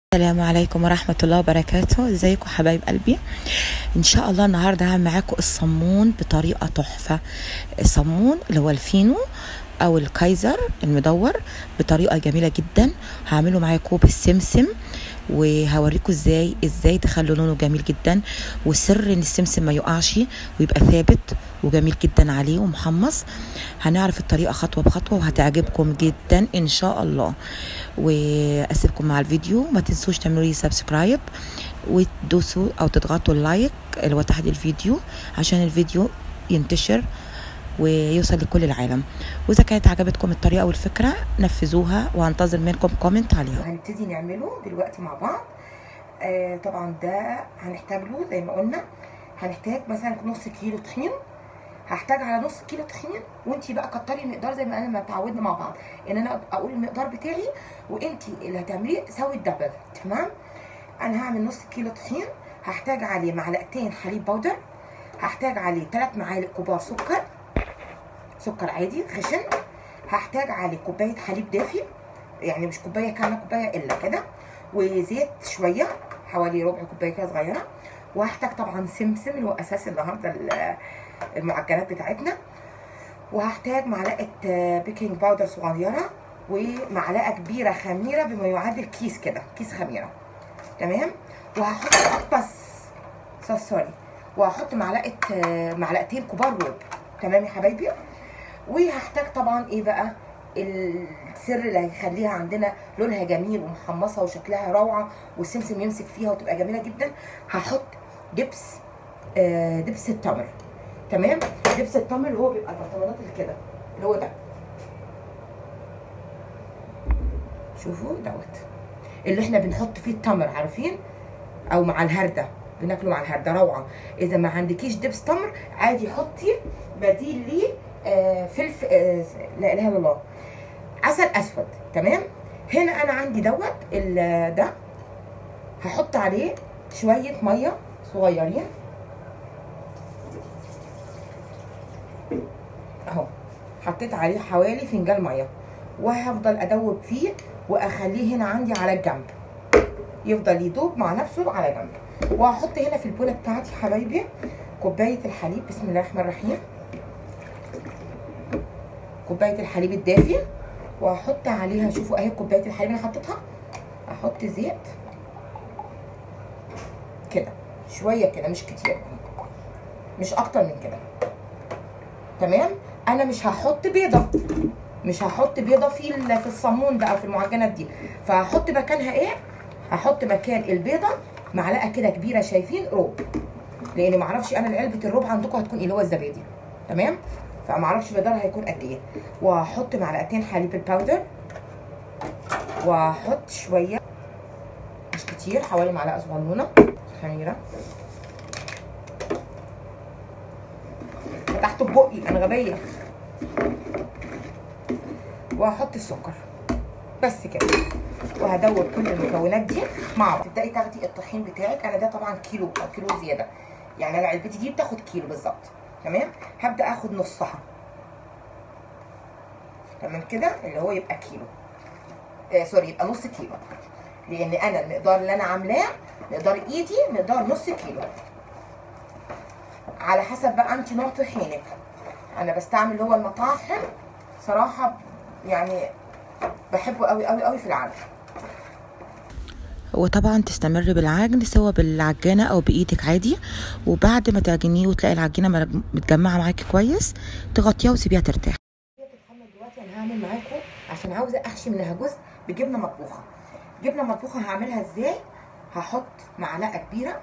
السلام عليكم ورحمة الله وبركاته ازيكم حبايب قلبي ان شاء الله النهاردة هعمل معاكم الصمون بطريقة تحفة الصمون اللي هو الفينو او الكايزر المدور بطريقة جميلة جدا هعمله معاكم بالسمسم وهوريكم ازاي ازاي تخلوا لونه جميل جدا والسر ان السمسم ما يقعش ويبقى ثابت وجميل جدا عليه ومحمص هنعرف الطريقه خطوه بخطوه وهتعجبكم جدا ان شاء الله واسيبكم مع الفيديو ما تنسوش تعملوا لي سبسكرايب وتدوسوا او تضغطوا اللايك اللي هو تحت الفيديو عشان الفيديو ينتشر ويوصل لكل العالم واذا كانت عجبتكم الطريقه والفكره نفذوها وهنتظر منكم كومنت عليها هنبتدي نعمله دلوقتي مع بعض آه طبعا ده هنحتاج له زي ما قلنا هنحتاج مثلا نص كيلو طحين هحتاج على نص كيلو طحين وانتي بقى كتري المقدار زي ما انا ما اتعودنا مع بعض ان انا اقول المقدار بتاعي وانتي اللي هتعمليه سوي الدبل تمام انا هعمل نص كيلو طحين هحتاج عليه معلقتين حليب بودر هحتاج عليه 3 معالق كبار سكر سكر عادي خشن هحتاج عليه كوبايه حليب دافي يعني مش كوبايه كامله كوبايه الا كده وزيت شويه حوالي ربع كوبايه كده صغيره وهحتاج طبعا سمسم اللي هو اساس النهارده المعجنات بتاعتنا وهحتاج معلقه بيكنج باودر صغيره ومعلقه كبيره خميره بما يعادل كيس كده كيس خميره تمام وهحط بس سوري وهحط معلقه معلقتين كبار روب تمام يا حبايبي وهحتاج طبعا ايه بقى السر اللي هيخليها عندنا لونها جميل ومحمصه وشكلها روعه والسمسم يمسك فيها وتبقى جميله جدا هحط دبس آه دبس التمر تمام دبس التمر اللي هو بيبقى البرطمانات اللي كده اللي هو ده شوفوا دوت اللي احنا بنحط فيه التمر عارفين او مع الهرده بناكله مع الهرده روعه اذا ما عندكيش دبس تمر عادي حطي بديل ليه آه فلفل آه لا اله الا الله عسل اسود تمام هنا انا عندي دوت ده هحط عليه شويه ميه صغيرين اهو حطيت عليه حوالي فنجان ميه وهفضل ادوب فيه واخليه هنا عندي على الجنب يفضل يدوب مع نفسه على جنب وهحط هنا في البوله بتاعتي حبايبي كوبايه الحليب بسم الله الرحمن الرحيم كوبايه الحليب الدافي وهحط عليها شوفوا اهي كوبايه الحليب انا حطيتها احط زيت كده شويه كده مش كتير مش اكتر من كده تمام انا مش هحط بيضه مش هحط بيضه في في الصمون ده او في المعجنات دي فهحط مكانها ايه هحط مكان البيضه معلقه كده كبيره شايفين روب لان معرفش انا علبه الروب عندكم هتكون ايه اللي هو الزبادي تمام فمعرفش مقدارها هيكون قد ايه وهحط معلقتين حليب الباودر وهحط شويه مش كتير حوالي معلقه صغنونه خميره فتحت بقي انا غبيه وهحط السكر بس كده وهدوب كل المكونات دي مع بعض تبداي تاخدي الطحين بتاعك انا ده طبعا كيلو او كيلو زياده يعني انا علبتي دي بتاخد كيلو بالظبط تمام هبدا اخد نصها تمام كده اللي هو يبقى كيلو آه سوري يبقى نص كيلو لان انا المقدار اللي انا عاملاه مقدار ايدي مقدار نص كيلو على حسب بقى انت نوع طحينك انا بستعمل اللي هو المطاحن صراحه يعني بحبه قوي قوي قوي في العجن وطبعا تستمر بالعجن سواء بالعجانه او بايدك عادي وبعد ما تعجنيه وتلاقي العجينه متجمعه معاكي كويس تغطيها وتسيبيها ترتاح دلوقتي انا هعمل معاكم عشان عاوزه احشي منها جزء بجبنه مطبوخه جبنه مطبوخه هعملها ازاي هحط معلقه كبيره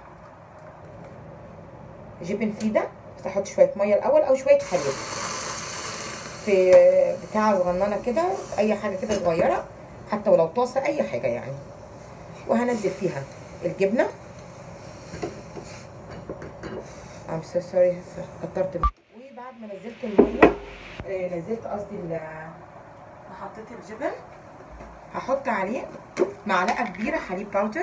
جبن فيدا بس احط شويه ميه الاول او شويه حليب في بتاعه صغننه كده اي حاجه كده صغيره حتى ولو طاسه اي حاجه يعني وهنزل فيها الجبنه ام سو سوري كترت وبعد ما نزلت الميه نزلت قصدي حطيت الجبن هحط عليه معلقه كبيره حليب باودر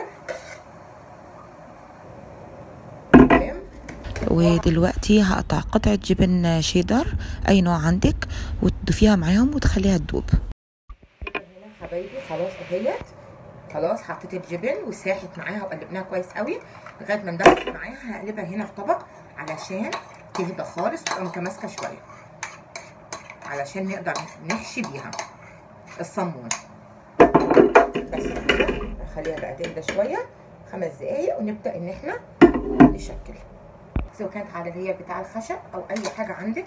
تمام ودلوقتي هقطع قطعة جبن شيدر أي نوع عندك وتضيفيها معاهم وتخليها تدوب هنا حبايبي خلاص اهيت خلاص حطيت الجبن وساحت معاها وقلبناها كويس قوي لغايه ما اندمجت معاها هقلبها هنا في طبق علشان تهدى خالص وتبقى متماسكه شويه علشان نقدر نحشي بيها الصمون بس كده نخليها بقى تهدى شويه خمس دقايق ونبدا ان احنا نشكل سواء كانت على اللي هي بتاع الخشب او اي حاجه عندك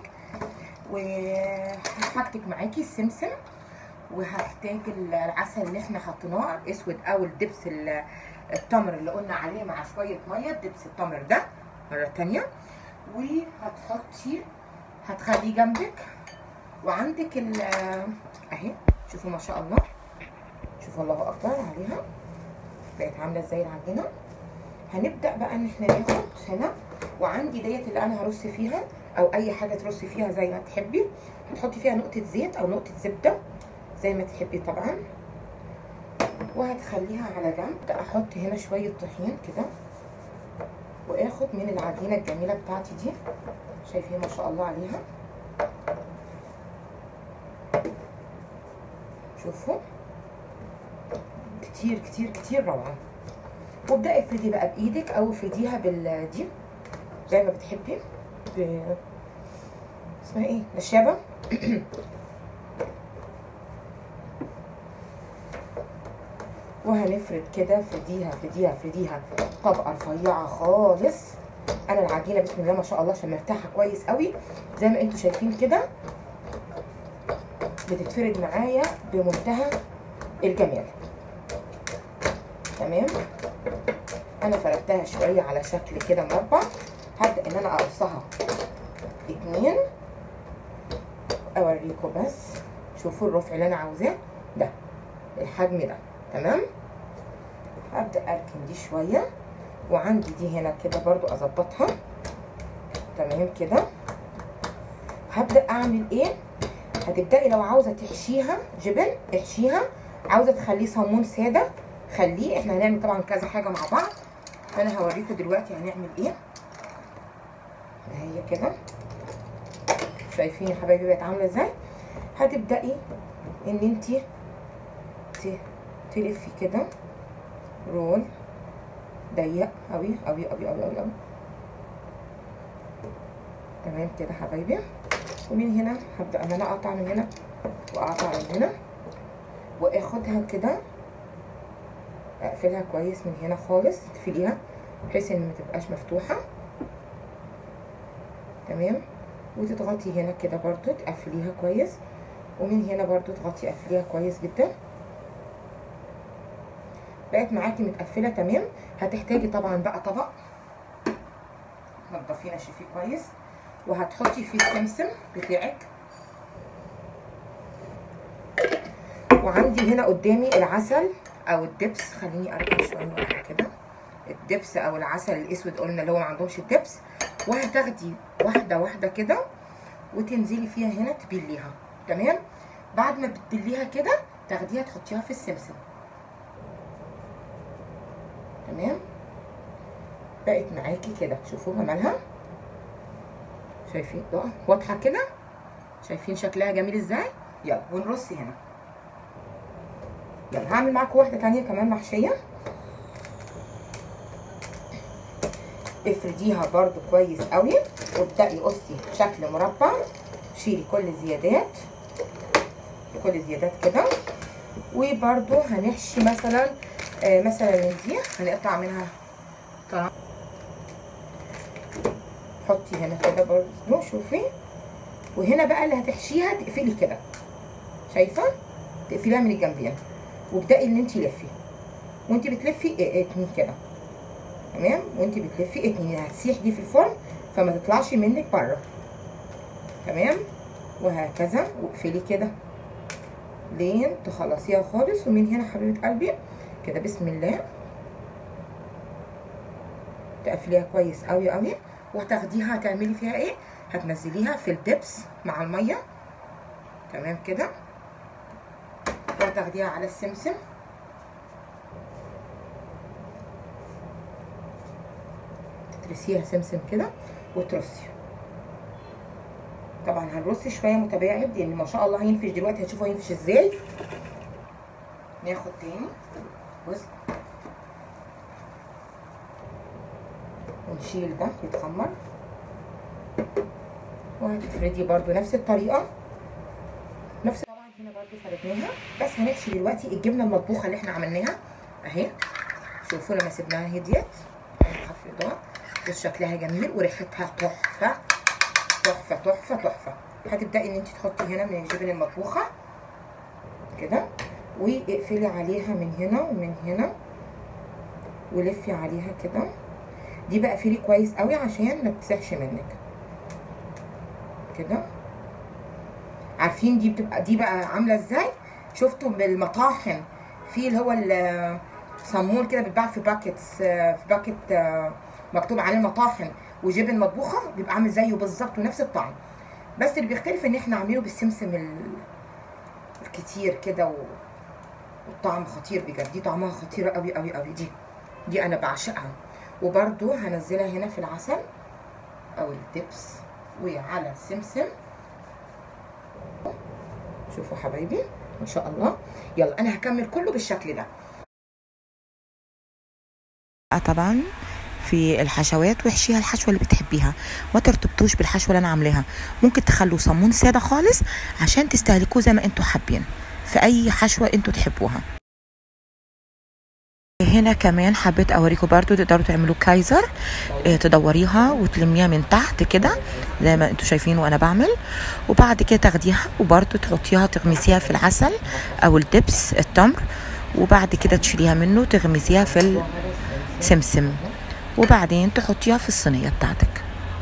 وهحتاج معاكي السمسم وهحتاج العسل اللي احنا حطيناه اسود او الدبس ال- التمر اللي قلنا عليه مع شويه ميه دبس التمر ده مره تانية وهتحطي هتخليه جنبك وعندك ال اهي شوفوا ما شاء الله شوفوا الله اكبر عليها بقت عامله ازاي العجينه هنبدا بقى ان احنا ناخد هنا وعندي ديت اللي انا هرص فيها او اي حاجه ترصي فيها زي ما تحبي هتحطي فيها نقطه زيت او نقطه زبده زي ما تحبي طبعا وهتخليها على جنب ده احط هنا شويه طحين كده واخد من العجينه الجميله بتاعتي دي شايفين ما شاء الله عليها شوفوا كتير كتير كتير روعه وابدأي افردي بقى بايدك او افرديها بال دي زي ما بتحبي ب... اسمها ايه نشابه وهنفرد كده فرديها فرديها فرديها طبقه رفيعه خالص انا العجينه بسم الله ما شاء الله عشان مرتاحه كويس قوي زي ما انتم شايفين كده بتتفرد معايا بمنتهى الجمال تمام انا فردتها شويه على شكل كده مربع هبدا ان انا اقصها اتنين اوريكم بس شوفوا الرفع اللي انا عاوزاه ده الحجم ده تمام هبدا اركن دي شويه وعندي دي هنا كده برضو اظبطها تمام كده هبدا اعمل ايه هتبداي لو عاوزه تحشيها جبن احشيها عاوزه تخليه صمون ساده خليه احنا هنعمل طبعا كذا حاجه مع بعض فانا هوريكم دلوقتي هنعمل ايه هي كده شايفين يا حبايبي بقت عامله ازاي هتبداي ان انت تلفي كده رول ضيق قوي قوي قوي قوي قوي قوي تمام كده حبايبي ومن هنا هبدا ان انا اقطع من هنا واقطع من هنا واخدها كده اقفلها كويس من هنا خالص تقفليها بحيث ان ما تبقاش مفتوحه تمام وتضغطي هنا كده برضو تقفليها كويس ومن هنا برضو تضغطي قفليها كويس جدا بقت معاكي متقفله تمام هتحتاجي طبعا بقى طبق نضفيه نشفيه كويس وهتحطي فيه السمسم بتاعك وعندي هنا قدامي العسل او الدبس خليني ارجع شويه ورا كده الدبس او العسل الاسود قلنا اللي هو ما عندهمش الدبس وهتاخدي واحده واحده كده وتنزلي فيها هنا تبليها تمام بعد ما بتبليها كده تاخديها تحطيها في السمسم تمام بقت معاكي كده شوفوا جمالها شايفين بقى واضحه كده شايفين شكلها جميل ازاي يلا ونرص هنا يلا هعمل معاكم واحده تانية كمان محشيه افرديها برضو كويس قوي وابدأي قصي شكل مربع شيلي كل الزيادات كل الزيادات كده وبرضو هنحشي مثلا آه مثلا من دي هنقطع منها طبعا حطي هنا كده برضو شوفي وهنا بقى اللي هتحشيها تقفلي كده شايفه تقفليها من الجنبين وابدأي ان انت لفي وانت بتلفي اتني كده تمام وانت بتلفي اتني هتسيح دي في الفرن فما تطلعش منك بره تمام وهكذا واقفلي كده لين تخلصيها خالص ومن هنا حبيبه قلبي كده بسم الله تقفليها كويس قوي قوي وهتاخديها هتعملي فيها ايه هتنزليها في الدبس مع الميه تمام كده وهتاخديها على السمسم تترسيها سمسم كده وترصي طبعا هنرص شويه متباعد لان ما شاء الله هينفش دلوقتي هتشوفوا هينفش ازاي ناخد تاني بص ونشيل ده يتخمر وهتفردي برضو نفس الطريقه نفس طبعا هنا برضو فردناها بس هنحشي دلوقتي الجبنه المطبوخه اللي احنا عملناها اهي شوفوا لما سيبناها هديت هنخفي الاضاءه بص شكلها جميل وريحتها تحفه تحفه تحفه تحفه هتبداي ان انت تحطي هنا من الجبن المطبوخه كده واقفلي عليها من هنا ومن هنا ولفي عليها كده دي بقى اقفلي كويس قوي عشان ما تسيحش منك كده عارفين دي بتبقى دي بقى عامله ازاي شفتوا بالمطاحن في اللي هو الصمون كده بيتباع في باكيتس في باكيت مكتوب عليه المطاحن وجبن مطبوخه بيبقى عامل زيه بالظبط ونفس الطعم بس اللي بيختلف ان احنا عاملينه بالسمسم الكتير كده و... والطعم خطير بجد دي طعمها خطيره قوي قوي قوي دي دي انا بعشقها وبرده هنزلها هنا في العسل او الدبس وعلى السمسم شوفوا حبايبي ما شاء الله يلا انا هكمل كله بالشكل ده طبعا في الحشوات واحشيها الحشوه اللي بتحبيها ما ترتبطوش بالحشوه اللي انا عاملاها ممكن تخلوا صمون ساده خالص عشان تستهلكوه زي ما انتوا حابين في اي حشوه انتوا تحبوها هنا كمان حبيت اوريكم برضو تقدروا تعملوا كايزر اه تدوريها وتلميها من تحت كده زي ما انتوا شايفين وانا بعمل وبعد كده تاخديها وبرضو تحطيها تغمسيها في العسل او الدبس التمر وبعد كده تشيليها منه تغمسيها في السمسم وبعدين تحطيها في الصينيه بتاعتك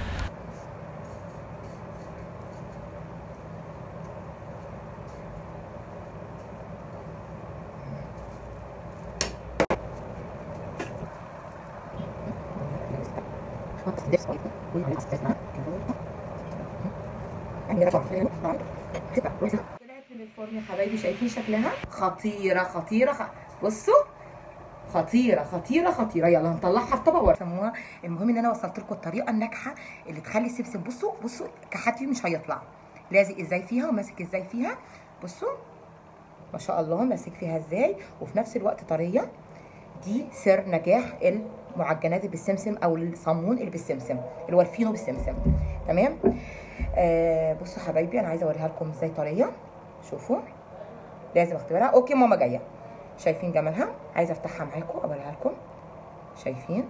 طلعت من الفرن يا حبايبي شايفين شكلها خطيره خطيره خ... بصوا خطيره خطيره خطيره يلا هنطلعها في طبق ورسموها المهم ان انا وصلت لكم الطريقه الناجحه اللي تخلي السمسم بصوا بصوا كحاتي مش هيطلع لازق ازاي فيها وماسك ازاي فيها بصوا ما شاء الله ماسك فيها ازاي وفي نفس الوقت طريه دي سر نجاح المعجنات اللي بالسمسم او الصمون اللي بالسمسم اللي هو الفينو بالسمسم تمام آه بصوا حبايبي انا عايزه اوريها لكم ازاي طريه شوفوا لازم اختبرها اوكي ماما جايه شايفين جمالها عايزه افتحها معاكم اوريها لكم شايفين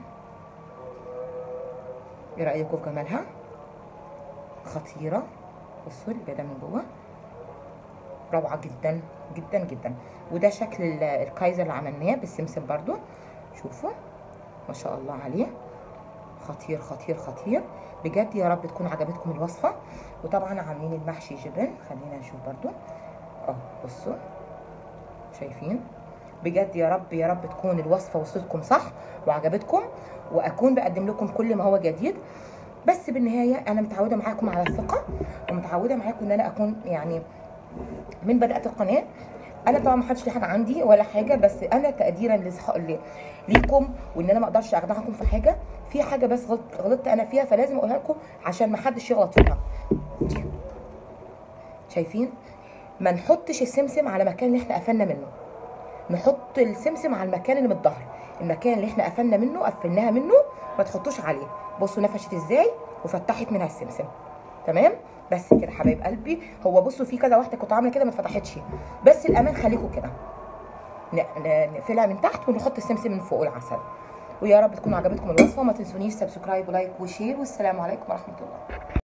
ايه رايكم في جمالها خطيره بصوا البيضه من جوه روعه جدا جدا جدا وده شكل الكايزر اللي عملناه بالسمسم برضو شوفوا ما شاء الله عليه خطير خطير خطير بجد يا رب تكون عجبتكم الوصفه وطبعا عاملين المحشي جبن خلينا نشوف برضو اه بصوا شايفين بجد يا رب يا رب تكون الوصفه وصلتكم صح وعجبتكم واكون بقدم لكم كل ما هو جديد بس بالنهايه انا متعوده معاكم على الثقه ومتعوده معاكم ان انا اكون يعني من بدات القناه انا طبعا ما حدش ليه حاجه عندي ولا حاجه بس انا تقديرا لصح... ليكم وان انا ما اقدرش اخدعكم في حاجه في حاجه بس غلط... غلطت انا فيها فلازم اقولها لكم عشان ما حدش يغلط فيها دي شايفين ما نحطش السمسم على مكان اللي احنا قفلنا منه نحط السمسم على المكان اللي من الظهر المكان اللي احنا قفلنا منه قفلناها منه ما تحطوش عليه بصوا نفشت ازاي وفتحت منها السمسم تمام بس كده حبايب قلبي هو بصوا في كذا واحده كنت عامله كده ما اتفتحتش بس الامان خليكم كده نقفلها من تحت ونحط السمسم من فوق العسل ويا رب تكون عجبتكم الوصفه وما تنسونيش سبسكرايب ولايك وشير والسلام عليكم ورحمه الله